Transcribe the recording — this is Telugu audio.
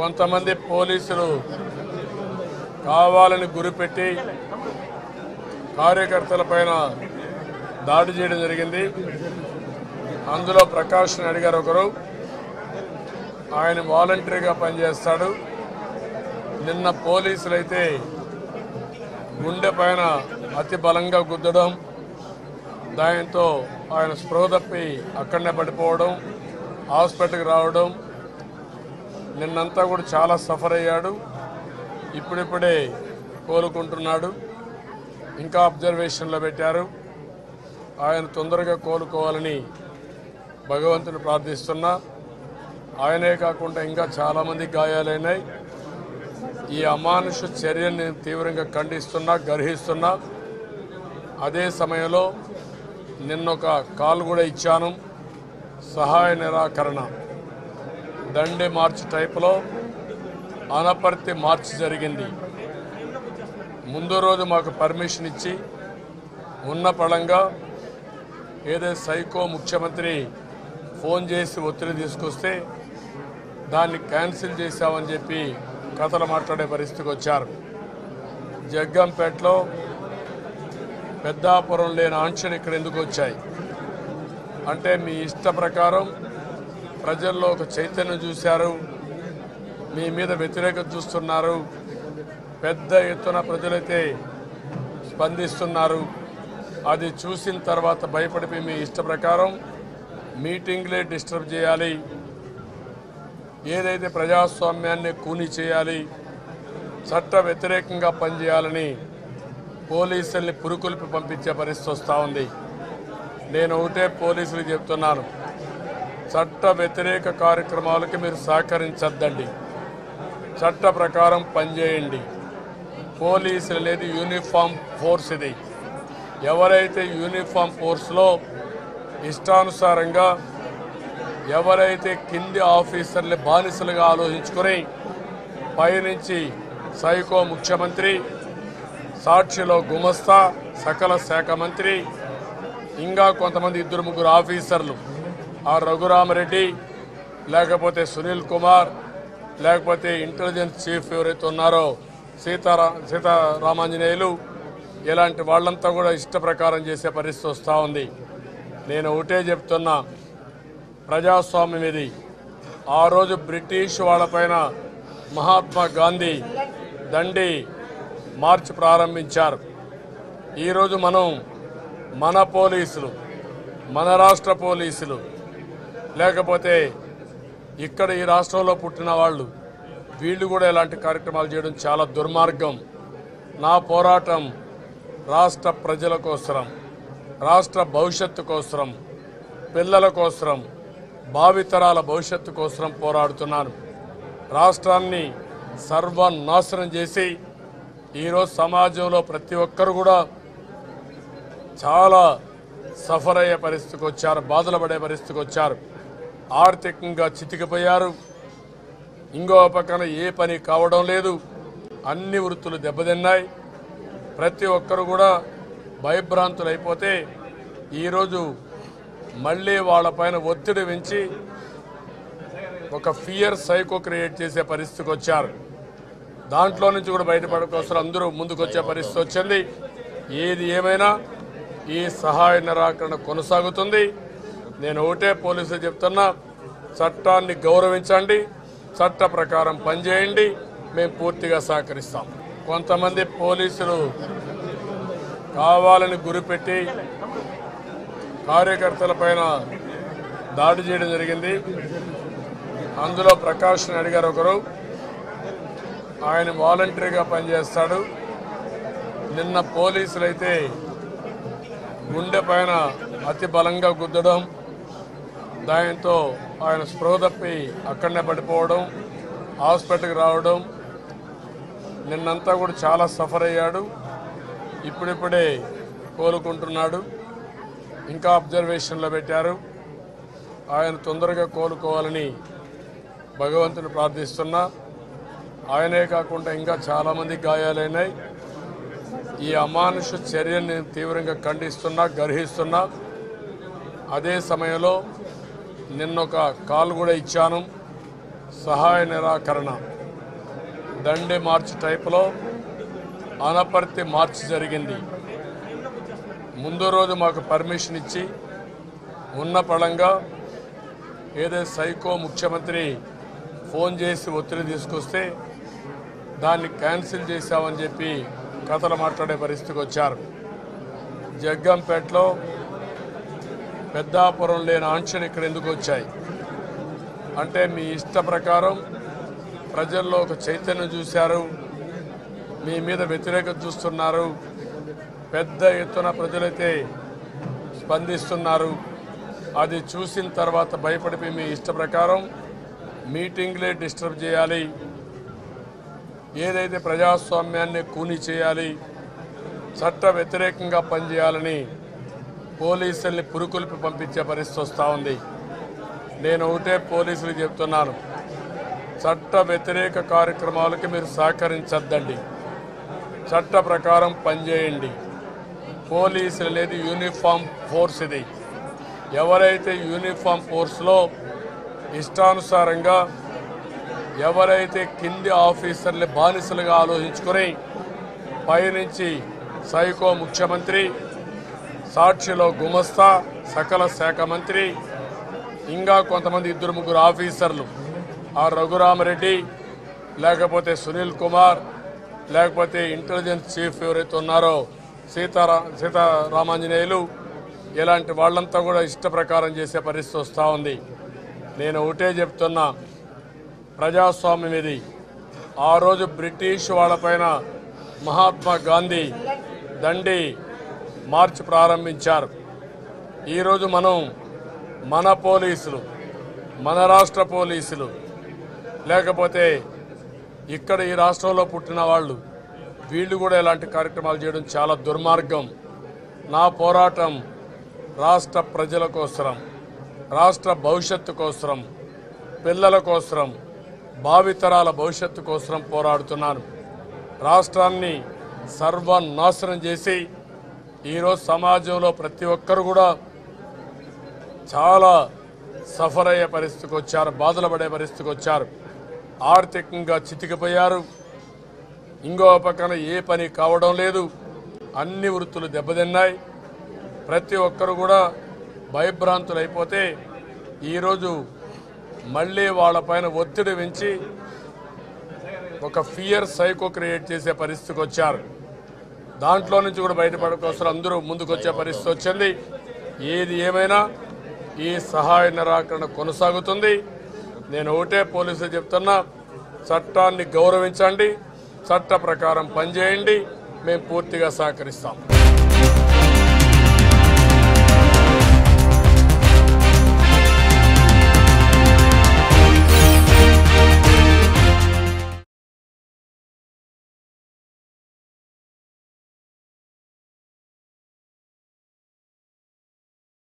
కొంతమంది పోలీసులు కావాలని గురిపెట్టి కార్యకర్తల పైన దాడి చేయడం జరిగింది అందులో ప్రకాష్ నాయుడు గారు ఒకరు ఆయన వాలంటరీగా పనిచేస్తాడు నిన్న పోలీసులు అయితే గుండె పైన అతి బలంగా గుద్దడం దాంతో ఆయన స్పృహ తప్పి అక్కడనే పడిపోవడం హాస్పిటల్కి రావడం నిన్నంతా కూడా చాలా సఫర్ అయ్యాడు ఇప్పుడిప్పుడే కోలుకుంటున్నాడు ఇంకా అబ్జర్వేషన్లో పెట్టారు ఆయన తొందరగా కోలుకోవాలని భగవంతుని ప్రార్థిస్తున్నా ఆయనే కాకుండా ఇంకా చాలామంది గాయాలైనాయి ఈ అమానుష చర్యని నేను తీవ్రంగా ఖండిస్తున్నా గర్హిస్తున్నా అదే సమయంలో నిన్నొక కాల్ కూడా ఇచ్చాను సహాయ నిరాకరణ దండే మార్చ్ టైపులో అనపర్తి మార్చ్ జరిగింది ముందు రోజు మాకు పర్మిషన్ ఇచ్చి ఉన్న పళంగా ఏదో సైకో ముఖ్యమంత్రి ఫోన్ చేసి ఒత్తిడి తీసుకొస్తే దాన్ని క్యాన్సిల్ చేశామని చెప్పి కథలు మాట్లాడే పరిస్థితికి వచ్చారు జగ్గంపేటలో పెద్దాపురం లేని ఆంక్షలు ఇక్కడ ఎందుకు వచ్చాయి అంటే మీ ఇష్ట ప్రకారం ప్రజల్లో ఒక చైతన్యం చూశారు మీ మీద వ్యతిరేకత చూస్తున్నారు పెద్ద ఎత్తున ప్రజలైతే స్పందిస్తున్నారు అది చూసిన తర్వాత భయపడిపోయి మీ ఇష్ట ప్రకారం మీటింగ్లే డిస్టర్బ్ చేయాలి ఏదైతే ప్రజాస్వామ్యాన్ని కూని చేయాలి చట్ట వ్యతిరేకంగా పనిచేయాలని పోలీసుల్ని పురుకొల్పి పంపించే పరిస్థితి వస్తూ ఉంది నేను ఒకటే పోలీసులకు చెప్తున్నాను చట్ట వ్యతిరేక కార్యక్రమాలకి మీరు సహకరించద్దండి చట్ట ప్రకారం పనిచేయండి పోలీసులు అనేది యూనిఫామ్ ఫోర్స్ ఇది ఎవరైతే యూనిఫామ్ ఫోర్స్లో ఇష్టానుసారంగా ఎవరైతే కింది ఆఫీసర్ని బానిసలుగా ఆలోచించుకొని పైనుంచి సైకో ముఖ్యమంత్రి సాక్షిలో గుమస్తా సకల శాఖ మంత్రి ఇంకా కొంతమంది ఇద్దరు ముగ్గురు ఆఫీసర్లు ఆ రఘురామరెడ్డి లేకపోతే సునీల్ కుమార్ లేకపోతే ఇంటెలిజెన్స్ చీఫ్ ఎవరైతే ఉన్నారో సీతారా సీతారామాంజనేయులు ఇలాంటి వాళ్ళంతా కూడా ఇష్ట ప్రకారం చేసే పరిస్థితి వస్తూ ఉంది నేను ఒకటే చెప్తున్నా ప్రజాస్వామ్యం ఇది ఆ రోజు బ్రిటిష్ వాళ్ళపైన మహాత్మా గాంధీ దండి మార్చ్ ప్రారంభించారు ఈరోజు మనం మన పోలీసులు మన రాష్ట్ర పోలీసులు లేకపోతే ఇక్కడ ఈ రాష్ట్రంలో పుట్టిన వాళ్ళు వీళ్ళు కూడా ఇలాంటి కార్యక్రమాలు చేయడం చాలా దుర్మార్గం నా పోరాటం రాష్ట్ర ప్రజల కోసరం రాష్ట్ర భవిష్యత్తు కోసరం పిల్లల కోసరం భావితరాల భవిష్యత్తు కోసరం పోరాడుతున్నాను రాష్ట్రాన్ని సర్వనాశనం చేసి ఈరోజు సమాజంలో ప్రతి ఒక్కరు కూడా చాలా సఫర్ అయ్యే పరిస్థితికి వచ్చారు బాధలు పడే పరిస్థితికి వచ్చారు ఆర్థికంగా చితికిపోయారు ఇంకో పక్కన ఏ పని కావడం లేదు అన్ని వృత్తులు దెబ్బతిన్నాయి ప్రతి ఒక్కరు కూడా భయభ్రాంతులు అయిపోతే ఈరోజు మళ్ళీ వాళ్ళపైన ఒత్తిడి పెంచి ఒక ఫియర్ సైకో క్రియేట్ చేసే పరిస్థితికి వచ్చారు దాంట్లో నుంచి కూడా బయటపడే కోసం అందరూ ముందుకు వచ్చే పరిస్థితి వచ్చింది ఏది ఏమైనా ఈ సహాయ నిరాకరణ కొనసాగుతుంది నేను ఒకటే పోలీసులు చెప్తున్నా చట్టాన్ని గౌరవించండి చట్ట ప్రకారం పనిచేయండి మేము పూర్తిగా సహకరిస్తాం కొంతమంది పోలీసులు కావాలని గురిపెట్టి కార్యకర్తల పైన దాడి చేయడం జరిగింది అందులో ప్రకాష్ నాయుడు గారు ఒకరు ఆయన వాలంటరీగా పనిచేస్తాడు నిన్న పోలీసులు అయితే గుండె పైన అతి బలంగా గుద్దడం దాంతో ఆయన స్పృహ తప్పి అక్కడనే పడిపోవడం హాస్పిటల్కి రావడం నిన్నంతా కూడా చాలా సఫర్ అయ్యాడు ఇప్పుడిప్పుడే కోలుకుంటున్నాడు ఇంకా అబ్జర్వేషన్లో పెట్టారు ఆయన తొందరగా కోలుకోవాలని భగవంతుని ప్రార్థిస్తున్నా ఆయనే కాకుండా ఇంకా చాలామంది గాయాలైనాయి ఈ అమానుష చర్యని నేను తీవ్రంగా ఖండిస్తున్నా గర్హిస్తున్నా అదే సమయంలో నిన్నొక కాల్ కూడా ఇచ్చాను సహాయ నిరాకరణ దండి మార్చ్ టైపులో అనపర్తి మార్చ్ జరిగింది ముందు రోజు మాకు పర్మిషన్ ఇచ్చి ఉన్న పళంగా ఏదైతే సైకో ముఖ్యమంత్రి ఫోన్ చేసి ఒత్తిడి తీసుకొస్తే దాన్ని క్యాన్సిల్ చేశామని చెప్పి కథలు మాట్లాడే పరిస్థితికి వచ్చారు జగ్గంపేటలో పెద్దాపురం లేని ఆంక్షలు ఇక్కడ ఎందుకు వచ్చాయి అంటే మీ ఇష్ట ప్రకారం ప్రజల్లో ఒక చైతన్యం చూశారు మీ మీద వ్యతిరేకత చూస్తున్నారు పెద్ద ఎత్తున ప్రజలైతే స్పందిస్తున్నారు అది చూసిన తర్వాత భయపడిపోయి మీ ఇష్ట ప్రకారం మీటింగ్లే డిస్టర్బ్ చేయాలి ఏదైతే ప్రజాస్వామ్యాన్ని కూని చేయాలి చట్ట వ్యతిరేకంగా పనిచేయాలని పోలీసుల్ని పురుకొల్పి పంపించే పరిస్థితి వస్తూ ఉంది నేను ఒకటే పోలీసులకు చెప్తున్నాను చట్ట వ్యతిరేక కార్యక్రమాలకి మీరు సహకరించద్దండి చట్ట ప్రకారం పనిచేయండి పోలీసులు అనేది యూనిఫామ్ ఫోర్స్ ఇది ఎవరైతే యూనిఫామ్ ఫోర్స్లో ఇష్టానుసారంగా ఎవరైతే కింది ఆఫీసర్ని బానిసలుగా ఆలోచించుకొని పైనుంచి సైకో ముఖ్యమంత్రి సాక్షిలో గుమస్తా సకల శాఖ మంత్రి ఇంకా కొంతమంది ఇద్దరు ముగ్గురు ఆఫీసర్లు ఆ రఘురామరెడ్డి లేకపోతే సునీల్ కుమార్ లేకపోతే ఇంటెలిజెన్స్ చీఫ్ ఎవరైతే ఉన్నారో సీతారా సీతారామాంజనేయులు ఇలాంటి వాళ్ళంతా కూడా ఇష్ట ప్రకారం చేసే పరిస్థితి వస్తూ ఉంది నేను ఒకటే చెప్తున్నా ప్రజాస్వామ్యం ఇది ఆ రోజు బ్రిటిష్ వాళ్ళపైన మహాత్మా గాంధీ దండి మార్చ్ ప్రారంభించారు ఈరోజు మనం మన పోలీసులు మన రాష్ట్ర పోలీసులు లేకపోతే ఇక్కడ ఈ రాష్ట్రంలో పుట్టిన వాళ్ళు వీళ్ళు కూడా ఇలాంటి కార్యక్రమాలు చేయడం చాలా దుర్మార్గం నా పోరాటం రాష్ట్ర ప్రజల కోసరం రాష్ట్ర భవిష్యత్తు కోసరం పిల్లల కోసరం భావితరాల భవిష్యత్తు కోసరం పోరాడుతున్నాను రాష్ట్రాన్ని సర్వనాశనం చేసి ఈరోజు సమాజంలో ప్రతి ఒక్కరు కూడా చాలా సఫర్ అయ్యే పరిస్థితికి వచ్చారు బాధలు పడే పరిస్థితికి వచ్చారు ఆర్థికంగా చితికిపోయారు ఇంకో పక్కన ఏ పని కావడం లేదు అన్ని వృత్తులు దెబ్బతిన్నాయి ప్రతి ఒక్కరు కూడా భయభ్రాంతులు అయిపోతే ఈరోజు మళ్ళీ వాళ్ళపైన ఒత్తిడి పెంచి ఒక ఫియర్ సైకో క్రియేట్ చేసే పరిస్థితికి వచ్చారు దాంట్లో నుంచి కూడా బయటపడే కోసం అందరూ ముందుకు వచ్చే పరిస్థితి వచ్చింది ఏది ఏమైనా ఈ సహాయ నిరాకరణ కొనసాగుతుంది నేను ఒకటే పోలీసులు చెప్తున్నా చట్టాన్ని గౌరవించండి చట్ట ప్రకారం పనిచేయండి మేము పూర్తిగా సహకరిస్తాం